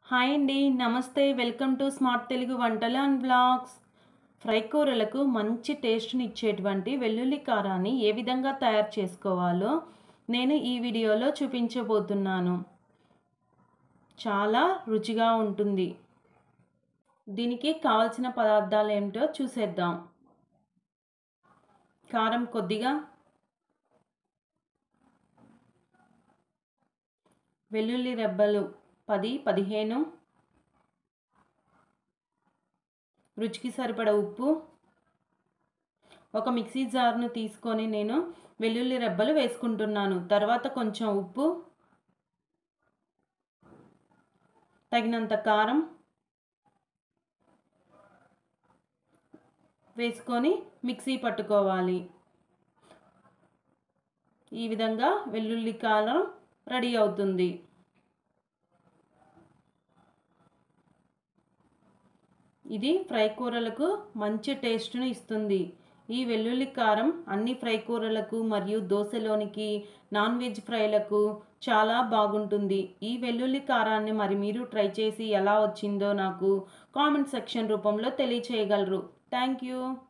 hi అండి నమస్తే welcome to smart Telugu వంటలు అండ్ బ్లాగ్స్ ఫ్రై కూరలకు మంచి టేస్ట్ని ఇచ్చేటువంటి వెల్లుల్లి కారాన్ని ఏ విధంగా తయారు చేసుకోవాలో నేను ఈ వీడియోలో చూపించబోతున్నాను చాలా రుచిగా ఉంటుంది దీనికి కావలసిన పదార్థాలు ఏమిటో చూసేద్దాం కారం కొద్దిగా వెల్లుల్లి రెబ్బలు పది పదిహేను రుచికి సరిపడ ఉప్పు ఒక మిక్సీ జార్ను తీసుకొని నేను వెల్లుల్లి రెబ్బలు వేసుకుంటున్నాను తర్వాత కొంచెం ఉప్పు తగినంత కారం వేసుకొని మిక్సీ పట్టుకోవాలి ఈ విధంగా వెల్లుల్లి కారం రెడీ అవుతుంది ఇది ఫ్రై కూరలకు మంచి టేస్ట్ను ఇస్తుంది ఈ వెల్లుల్లి కారం అన్ని ఫ్రై కూరలకు మరియు దోశలోనికి నాన్ వెజ్ ఫ్రైలకు చాలా బాగుంటుంది ఈ వెల్లుల్లి కారాన్ని మరి మీరు ట్రై చేసి ఎలా వచ్చిందో నాకు కామెంట్ సెక్షన్ రూపంలో తెలియచేయగలరు థ్యాంక్ యూ